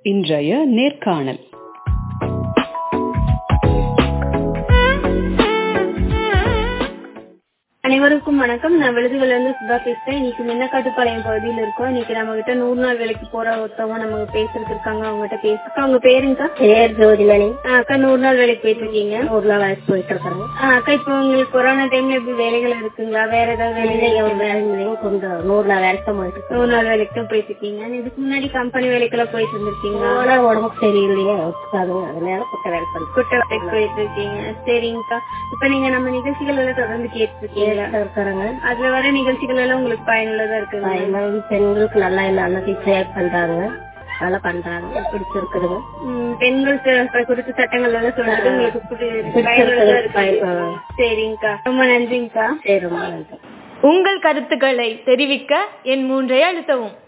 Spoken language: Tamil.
இன்றைய நேர்காணல் அனைவருக்கும் வணக்கம் நான் விழுதுகள்ல இருந்து சுதா பேசுறேன் இன்னைக்கு மின்னக்காட்டுப்பாளையம் பகுதியில் இருக்கோம் இன்னைக்கு நம்ம கிட்ட நூறு நாள் வேலைக்கு போற ஒருத்தவங்க நமக்கு பேசுறதுக்கு இருக்காங்க அவங்க கிட்ட பேசுறோம் அவங்க பேருங்கக்கா பேர் ஜோதிமணி ஆ, அக்கா நூறு நாள் வேலைக்கு போயிட்டு இருக்கீங்க ஒரு நாள் ஆச்சு போயிட்டு இருக்கிறேன் ஆ, அக்கா இப்போ உங்களுக்கு கொரோனா டைம்ல எப்படி வேலைகள் இருக்குங்களா வேற ஏதாவது வேலை இல்லைங்க ஒரு வேலையும் கொஞ்சம் நூறு நாள் வேலைக்கு தான் போயிட்டு இருக்கேன் நூறு நாள் வேலைக்கு தான் போயிட்டு இருக்கீங்க இதுக்கு முன்னாடி கம்பெனி வேலைக்கெல்லாம் போயிட்டு இருந்திருக்கீங்களா ஆனா உடம்புக்கு சரியில்லைங்க ஒத்துக்காதுங்க அதனால குட்டை வேலை பண்ணுறேன் குட்டை வேலைக்கு போயிட்டு இருக்கீங்க சரிங்கக்கா இப்ப நீங்க நம்ம நிகழ்ச்சிகள் எல்லாம் தொடர்ந்து கேட்டு இருக்கீங்களா இருக்கிறேங்க அதுல வர நிகழ்ச்சிகள் எல்லாம் உங்களுக்கு பயனுள்ளதா இருக்குங்களா பயணம் பெண்களுக்கு நல்லா நல்ல சேவ் பண்றாங்க நல்லா பண்றாங்க பிடிச்சிருக்குதுங்க ம், பெண்கள் ச- குறித்த சட்டங்கள் எல்லாம் சொல்றது உங்களுக்கு புடி- பயனுள்ளதா பிடிச்சிருக்குது இருக்கு பயன் சரிங்கக்கா ரொம்ப நன்றிங்கக்கா சரி ரொம்ப நன்றி உங்கள் கருத்துக்களை தெரிவிக்க என் மூன்றை அழுத்தவும்